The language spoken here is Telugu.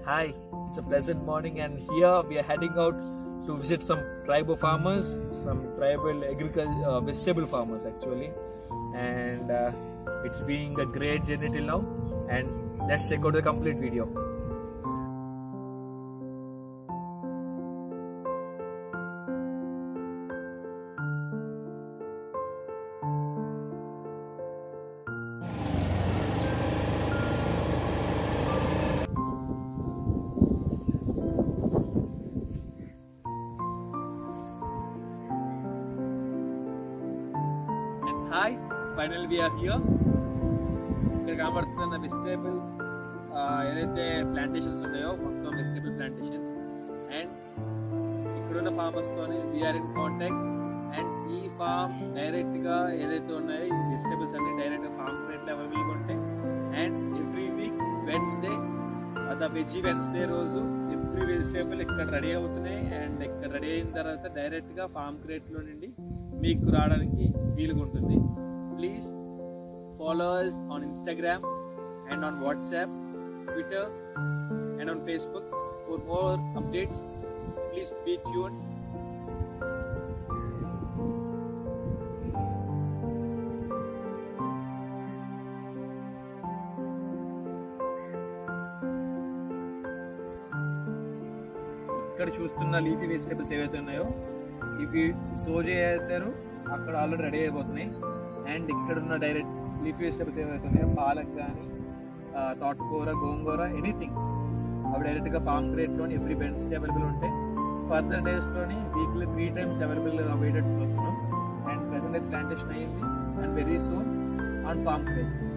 Hi, it's a pleasant morning, and here we are heading out to visit some tribal farmers, some tribal agriculture, uh, vegetable farmers actually, and uh, it's being a great journey till now. And let's check out the complete video. And hi final we are here ఇక్కడ కనబడుతున్న వెజిటేబుల్స్ ఏదైతే ప్లాంటేషన్స్ ఉన్నాయో మొత్తం వెజిటేబుల్ ప్లాంటేషన్స్ అండ్ ఇక్కడున్న ఫార్మర్స్ తోని వీఆర్ ఇన్ కాంటాక్ట్ అండ్ ఈ ఫామ్ డైరెక్ట్ గా ఏదైతే ఉన్నాయో ఈ వెజిటేబుల్స్ అన్ని డైరెక్ట్ గా ఫామ్ రేట్ అవైలబుల్ ఉంటాయి and every week Wednesday the veg Wednesday రోజు ఎవ్రీ వెజిటేబుల్ ఇక్కడ రెడీ అవుతున్నాయి అండ్ ఇక్కడ రెడీ అయిన తర్వాత డైరెక్ట్ గా ఫామ్ క్రేట్ లో నుండి మీకు రావడానికి వీలుగా ఉంటుంది please followers on Instagram and on WhatsApp Twitter and on Facebook for more updates please be tune ఇక్కడ చూస్తున్న లీఫీ వెజిటేబుల్స్ ఏవైతే ఉన్నాయో ఇవి సో చేశారు అక్కడ ఆల్రెడీ రెడీ అయిపోతున్నాయి అండ్ ఇక్కడ ఉన్న డైరెక్ట్ లీఫీ వెజిటేబుల్స్ ఏవైతే ఉన్నాయో పాలక్ కానీ తోటకూర గోంగూర ఎనీథింగ్ అవి డైరెక్ట్గా ఫామ్ క్రేట్లోని ఎవ్రీ వెన్స్డే అవైలబుల్ ఉంటాయి ఫర్దర్ డేస్లోని వీక్లీ త్రీ టైమ్స్ అవైలబుల్ అయ్యేటట్టు చూస్తున్నాం అండ్ ప్రెసెంట్ అయితే ప్లాంటేషన్ అయ్యింది and very soon on farm crate